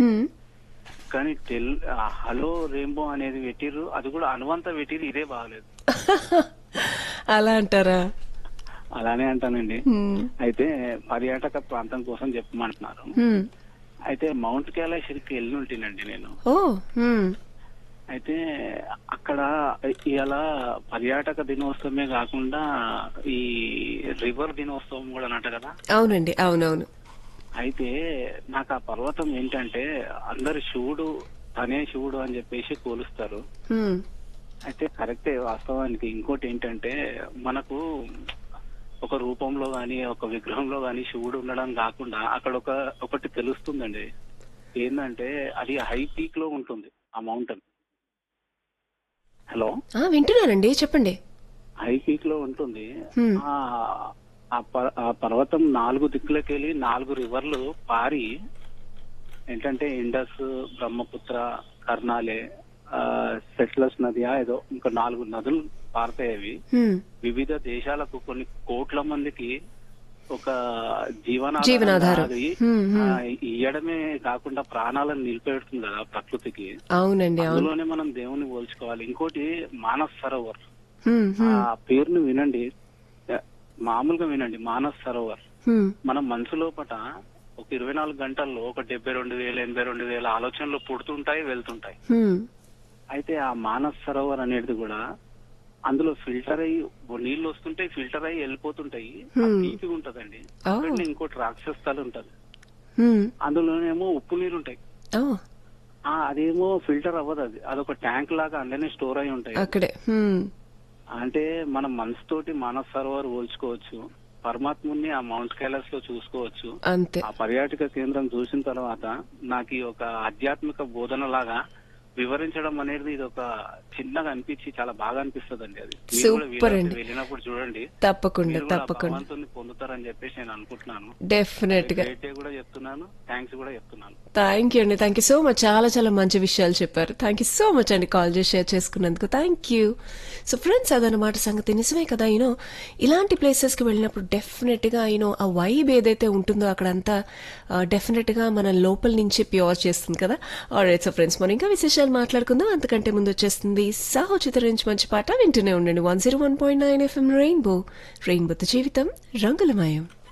హ్మ్. కానీ టెల్ ఆ హలో రెయిన్బో అనేది పెట్టిర్రు అది కూడా అనువంత పెట్టిర్రు ఇదే బాగలేదు అలా అంటారా అలానే అంటానండి హ్మ్. అయితే పర్యాటక ప్రాంతం కోసం చెప్పమంటున్నారు హ్మ్. అయితే మౌంట్ కైలాష్కి వెళ్ళి ఉంటేనండి నేను ఓ హ్మ్. అయితే అక్కడ ఇలా పర్యాటక దినోత్సవమే కాకుండా ఈ రివర్ దినోత్సవం కూడా అన్నట్టు కదా అవునండి అవునవును అయితే నాకు ఆ పర్వతం ఏంటంటే అందరు శివుడు తనే శివుడు అని చెప్పేసి కోలుస్తారు హ్మ్. అయితే కరెక్టే వాస్తవానికి ఇంకోటి ఏంటంటే మనకు ఒక రూపంలో గాని ఒక విగ్రహంలో గాని శివుడు ఉండడం కాకుండా అక్కడ ఒక ఒకటి తెలుస్తుందండి ఏంటంటే అది హై పీక్ లో ఉంటుంది ఆ మౌంటైన్ హలో ఆ, వింటున్నానండి చెప్పండి హై పీక్ లో ఉంటుంది Hmm. ఆ ఆ ప- ఆ పర్వతం నాలుగు దిక్కులకెళ్ళి నాలుగు రివర్లు పారి ఏంటంటే ఇండస్ బ్రహ్మపుత్ర కర్నాలే ఆ, సెట్లస్ నది ఏదో ఇంకా నాలుగు నదులు పారుతాయి అవి హ్మ్. వివిధ దేశాలకు కొన్ని కోట్ల మందికి ఒక జీవనాధారం. జీవనాధారం అది హ్మ్, హ్మ్. ఆ, ఇయ్యడమే కాకుండా ప్రాణాలను నిలిపెడుతుంది కదా ప్రకృతికి అవునండి అవును అందులోనే మనం దేవుని పోల్చుకోవాలి ఇంకోటి మానస్ సరోవర్ హ్మ్. ఆ హ్మ్. పేరును వినండి మామూలుగా వినండి మానస్ సరోవర్ హ్మ్. మనం మనసు లోపట ఒక ఇరవై నాలుగు గంటల్లో ఒక డెబ్బై రెండు వేల ఎనభై రెండు వేల ఆలోచనలు పుడుతుంటాయి వెళ్తుంటాయి హ్మ్. అయితే ఆ మానస్ సరోవర్ అనేది కూడా అందులో ఫిల్టర్ అయ్యి నీళ్లు వస్తుంటాయి ఫిల్టర్ అయ్యి వెళ్ళిపోతుంటాయి Hmm. తీపి ఉంటదండి Oh. అక్కడనే ఇంకోటి రాక్షస స్థలం ఉంటది హ్మ్. అందులోనేమో ఉప్పు నీరు ఉంటాయి ఓ ఆ అదేమో ఫిల్టర్ అవ్వదు అది అదొక ట్యాంక్ లాగా అందులోనే స్టోర్ అయి ఉంటాయి అక్కడే హ్మ్. అంటే మనం మనసుతోటి మానస్ సరోవర్ పోల్చుకోవచ్చు పరమాత్ముని ఆ మౌంట్ కైలాస్ లో చూసుకోవచ్చు అంతే ఆ పర్యాటక కేంద్రం చూసిన తర్వాత నాకు ఈ ఒక ఆధ్యాత్మిక బోధన లాగా వివరించడం అనేది ఇది ఒక చిన్నగా అనిపించి చాలా బాగా అనిపిస్తుంది అండి అది మీరు కూడా Super వీలైతే అండి. వెళ్ళినప్పుడు చూడండి తప్పకుండా మీరు కూడా ఆ తప్పకుండా భగవంతుని పొందుతారని చెప్పేసి నేను అనుకుంటున్నాను డెఫినెట్ గా గ్రేట్ డే కూడా చెప్తున్నాను థ్యాంక్స్ కూడా చెప్తున్నాను థ్యాంక్ యూ అండి థ్యాంక్ యూ సో మచ్ చాలా చాలా మంచి విషయాలు చెప్పారు థ్యాంక్ యూ సో మచ్ అండి కాల్ చేసి షేర్ చేసుకున్నందుకు థ్యాంక్ యూ సో ఫ్రెండ్స్ అదనమాట సంగతి నిజమే కదా యూనో ఇలాంటి ప్లేసెస్ కి వెళ్ళినప్పుడు డెఫినెట్ గా యూనో ఆ వైబ్ ఏదైతే ఉంటుందో అక్కడంతా డెఫినెట్ గా మన లోపల నుంచి ప్యూర్ చేస్తుంది కదా ఆల్రైట్ సో ఫ్రెండ్స్ మనం ఇంకా విశేషాలు మాట్లాడుకుందాం అంతకంటే ముందు వచ్చేస్తుంది సాహో చిత్ర నుంచి మంచి పాట వింటూనే ఉండండి one zero one point nine FM rainbow రెయిన్బోతో జీవితం రంగులమయం